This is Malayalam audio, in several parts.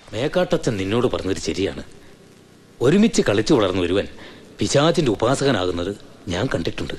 മേക്കാട്ടച്ചൻ നിന്നോട് പറഞ്ഞത് ശരിയാണ് ഒരുമിച്ച് കളിച്ചു വളർന്ന ഒരുവൻ പിശാചിന്റെ ഉപാസകനാകുന്നത് ഞാൻ കണ്ടിട്ടുണ്ട്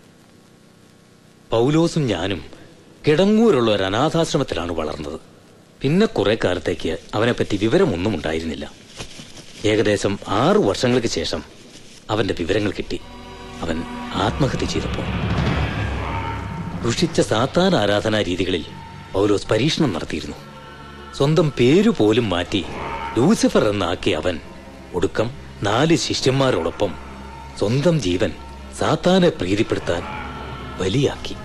പൗലോസും ഞാനും കിടങ്ങൂരുള്ള ഒരു അനാഥാശ്രമത്തിലാണ് വളർന്നത് പിന്നെ കുറെ കാലത്തേക്ക് അവനെപ്പറ്റി വിവരമൊന്നും ഉണ്ടായിരുന്നില്ല ഏകദേശം ആറു വർഷങ്ങൾക്ക് ശേഷം അവന്റെ വിവരങ്ങൾ കിട്ടി അവൻ ആത്മഹത്യ ചെയ്തപ്പോൾ ദുഷിച്ച സാത്താൻ ആരാധനാ രീതികളിൽ പൗലോസ് പരീക്ഷണം നടത്തിയിരുന്നു സ്വന്തം പേരു പോലും മാറ്റി ലൂസിഫർ എന്നാക്കിയ അവൻ ഒടുക്കം നാല് ശിഷ്യന്മാരോടൊപ്പം സ്വന്തം ജീവൻ സാത്താനെ പ്രീതിപ്പെടുത്താൻ ബലിയാക്കി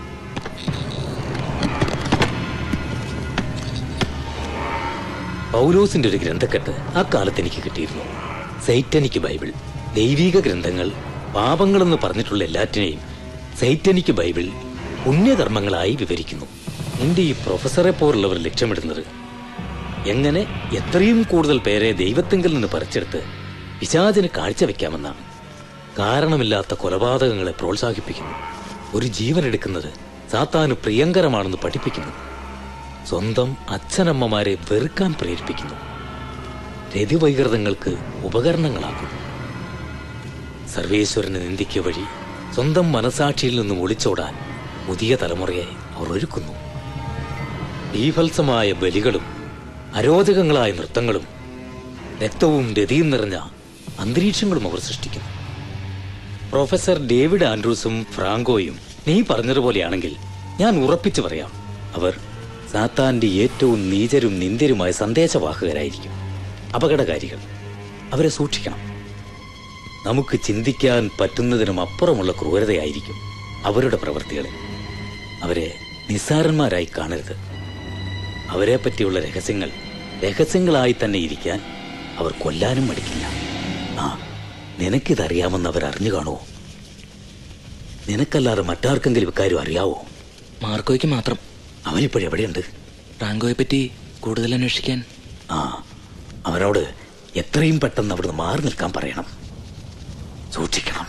പൗലോസിന്റെ ഒരു ഗ്രന്ഥക്കെട്ട് ആ കാലത്ത് എനിക്ക് കിട്ടിയിരുന്നു സൈറ്റനിക്ക് ബൈബിൾ ദൈവിക ഗ്രന്ഥങ്ങൾ പാപങ്ങളെന്ന് പറഞ്ഞിട്ടുള്ള എല്ലാറ്റിനെയും സൈറ്റനിക്ക് ബൈബിൾ പുണ്യകർമ്മങ്ങളായി വിവരിക്കുന്നു എന്റെ ഈ പ്രൊഫസറെ പോലുള്ളവർ ലക്ഷ്യമിടുന്നത് എങ്ങനെ എത്രയും കൂടുതൽ പേരെ ദൈവത്തിങ്കിൽ നിന്ന് പറിച്ചെടുത്ത് പിശാചിന് കാഴ്ചവെക്കാമെന്നാണ് കാരണമില്ലാത്ത കൊലപാതകങ്ങളെ പ്രോത്സാഹിപ്പിക്കുന്നു ഒരു ജീവൻ എടുക്കുന്നത് സാത്താന് പ്രിയങ്കരമാണെന്ന് പഠിപ്പിക്കുന്നു സ്വന്തം അച്ഛനമ്മമാരെ വെറുക്കാൻ പ്രേരിപ്പിക്കുന്നു രതിവൈകൃതങ്ങൾക്ക് ഉപകരണങ്ങളാക്കുന്നു സർവേശ്വരനെ നിന്ദിക്കുക വഴി സ്വന്തം മനസാക്ഷിയിൽ നിന്നും ഒളിച്ചോടാൻ പുതിയ തലമുറയെ അവർ ഒരുക്കുന്നു ബീഭത്സമായ ബലികളും അരോചകങ്ങളായ നൃത്തങ്ങളും രക്തവും രതിയും നിറഞ്ഞ അന്തരീക്ഷങ്ങളും അവർ സൃഷ്ടിക്കുന്നു പ്രൊഫസർ ഡേവിഡ് ആൻഡ്രൂസും ഫ്രാങ്കോയും നീ പറഞ്ഞതുപോലെയാണെങ്കിൽ ഞാൻ ഉറപ്പിച്ചു പറയാം അവർ സാത്താന്റെ ഏറ്റവും നീചരും നിന്ദ്യരുമായ സന്ദേശവാഹകരായിരിക്കും അപകടകാരികൾ അവരെ സൂക്ഷിക്കണം നമുക്ക് ചിന്തിക്കാൻ പറ്റുന്നതിനും അപ്പുറമുള്ള ക്രൂരതയായിരിക്കും അവരുടെ പ്രവൃത്തികളിൽ അവരെ നിസ്സാരന്മാരായി കാണരുത് അവരെ പറ്റിയുള്ള രഹസ്യങ്ങൾ രഹസ്യങ്ങളായി തന്നെ ഇരിക്കാൻ അവർ കൊല്ലാനും മടിക്കില്ല ആ നിനക്കിതറിയാമെന്ന് അവർ അറിഞ്ഞു കാണുമോ നിനക്കല്ലാതെ മറ്റാർക്കെങ്കിലും ഇക്കാര്യം അറിയാവോ മാർക്കോയ്ക്ക് മാത്രം അവനിപ്പോഴെവിടെയുണ്ട് റാങ്കോയെ പറ്റി കൂടുതൽ അന്വേഷിക്കാൻ ആ അവനോട് എത്രയും പെട്ടെന്ന് അവിടുന്ന് മാറി നിൽക്കാൻ പറയണം സൂക്ഷിക്കണം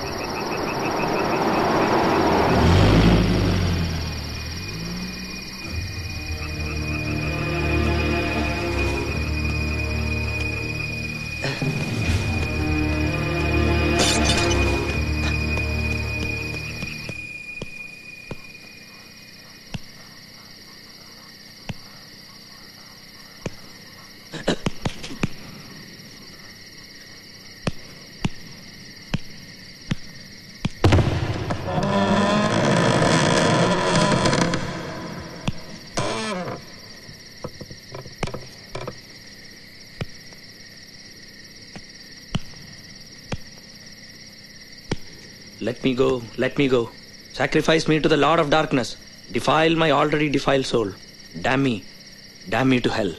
Let me go, let me go. Sacrifice me to the Lord of darkness. Defile my already defiled soul. Damn me, damn me to hell.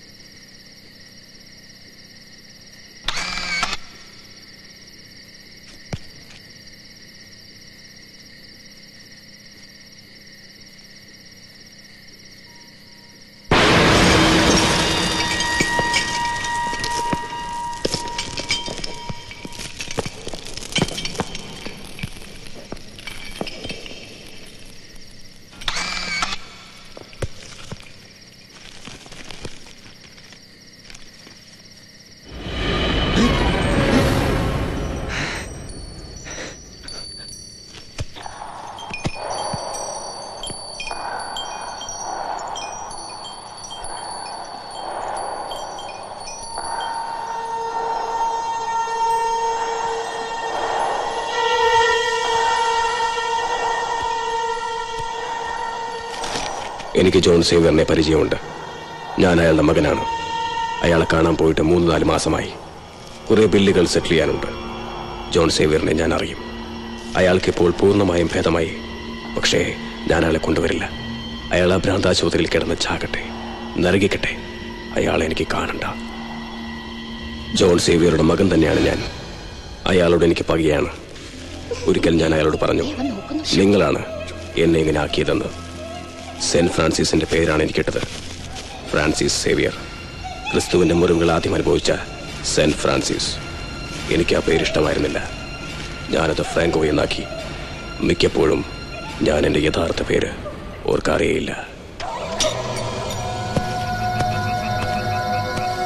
എനിക്ക് ജോൺ സേവറിനെ പരിചയമുണ്ട് ഞാൻ അയാളുടെ മകനാണ് അയാളെ കാണാൻ പോയിട്ട് മൂന്ന് നാല് മാസമായി കുറെ ബില്ലുകൾ സെറ്റിൽ ചെയ്യാനുണ്ട് ജോൺ സേവ്യറിനെ ഞാൻ അറിയും അയാൾക്കിപ്പോൾ പൂർണ്ണമായും ഭേദമായി പക്ഷേ ഞാൻ അയാളെ കൊണ്ടുവരില്ല അയാൾ ആ ഭ്രാന്താശുപത്രിയിൽ കിടന്ന് ചാകട്ടെ നരകിക്കട്ടെ അയാളെ എനിക്ക് കാണണ്ട ജോൺ സേവ്യറുടെ മകൻ തന്നെയാണ് ഞാൻ അയാളോട് എനിക്ക് പകയാണ് ഒരിക്കൽ ഞാൻ അയാളോട് പറഞ്ഞു നിങ്ങളാണ് എന്നെ ഇങ്ങനെ ആക്കിയതെന്ന് സെന്റ് ഫ്രാൻസിസിന്റെ പേരാണ് എനിക്കിട്ടത് ഫ്രാൻസിസ് സേവിയർ ക്രിസ്തുവിന്റെ മുറിവുകൾ ആദ്യം അനുഭവിച്ച സെന്റ് ഫ്രാൻസിസ് എനിക്ക് ആ പേര് ഇഷ്ടമായിരുന്നില്ല ഞാനത് ഫ്രാങ്കോ എന്നാക്കി മിക്കപ്പോഴും ഞാൻ എൻ്റെ യഥാർത്ഥ പേര് ഓർക്കാറേയില്ല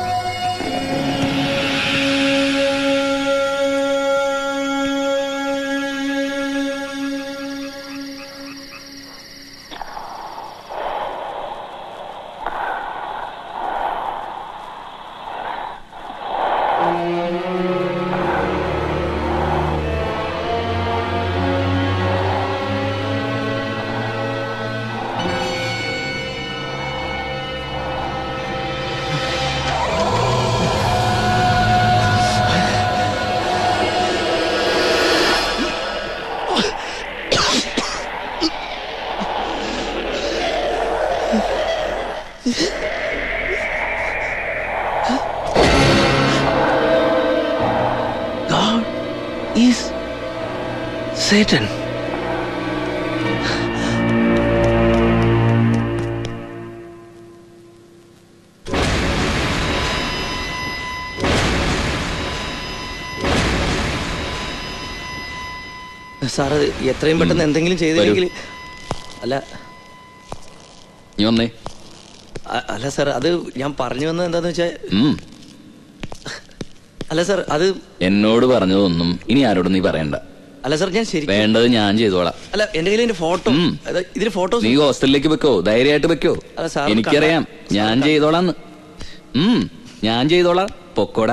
Satan. സാർ അത് എത്രയും പെട്ടെന്ന് എന്തെങ്കിലും ചെയ്തില്ലെങ്കിൽ അല്ല നീ വന്നേ അ- അല്ല സാർ അത് ഞാൻ പറഞ്ഞു വന്നത് എന്താന്ന് വെച്ചാൽ ഉം. അല്ല സാർ അത് എന്നോട് പറഞ്ഞതൊന്നും ഇനി ആരോടും നീ പറയണ്ട അല്ല സാർ ഞാൻ ശരി വേണ്ടത് ഞാൻ ചെയ്തോളാം അല്ല എന്റെ കയ്യിൽ എന്റെ ഫോട്ടോ ഉം. ഇതിന് ഫോട്ടോസ് നീ ഹോസ്റ്റലിലേക്ക് വെക്കോ ധൈര്യമായിട്ട് വെക്കോ അല്ല, സാർ എനിക്കറിയാം കണ്ട- ഞാൻ സാർ ചെയ്തോളാന്ന് ഉം ഞാൻ ചെയ്തോളാം പൊക്കോടാ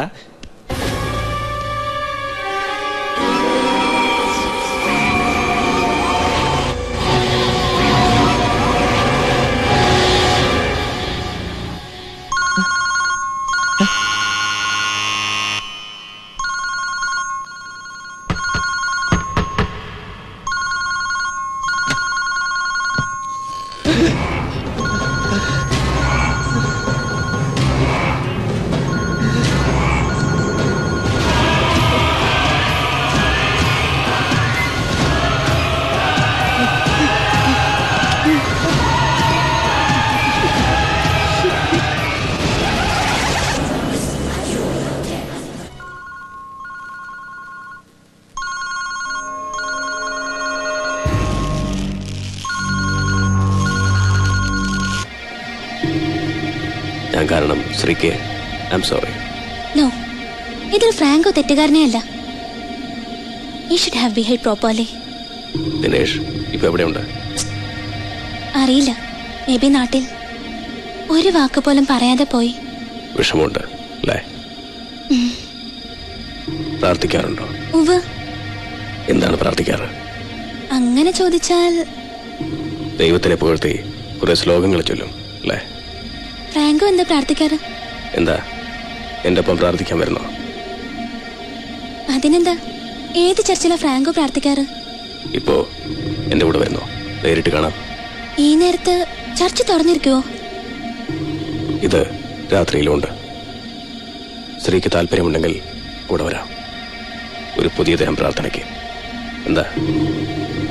ഞാൻ കാരണം ശ്രീക്ക് ഐ എം സോറി നോ ഇതിൽ ഫ്രാങ്കോ തെറ്റുകാരനേ അല്ല he should have behave properly Dinesh ഇപ്പൊ എവിടെയുണ്ട് അറിയില്ല മേ ബി നാട്ടിൽ ഒരു വാക്ക് പോലും പറയാതെ പോയി വിഷമമുണ്ട് അല്ലേ പ്രാർത്ഥിക്കാറുണ്ടോ ഉവ് എന്താണ് പ്രാർത്ഥിക്കാറ് അങ്ങനെ ചോദിച്ചാൽ ദൈവത്തിനെ പുകഴ്ത്തി കുറെ ശ്ലോകങ്ങൾ ചൊല്ലും അല്ലേ ഫ്രാങ്കോ എന്താ പ്രാർത്ഥിക്കാറ് എന്താ എന്റെ ഒപ്പം പ്രാർത്ഥിക്കാൻ വരുന്നോ അതിനെന്താ ഏത് ചർച്ചിലാ ഫ്രാങ്കോ പ്രാർത്ഥിക്കാറ് ഇപ്പോ എന്റെ കൂടെ വരുന്നോ നേരിട്ട് കാണാം ഈ നേരത്ത് ചർച്ച് തുറന്നിരിക്കുവോ ഇത് രാത്രിയിലുണ്ട് സ്ത്രീക്ക് താല്പര്യമുണ്ടെങ്കിൽ കൂടെ വരാം ഒരു പുതിയ തരം പ്രാർത്ഥനയ്ക്ക് എന്താ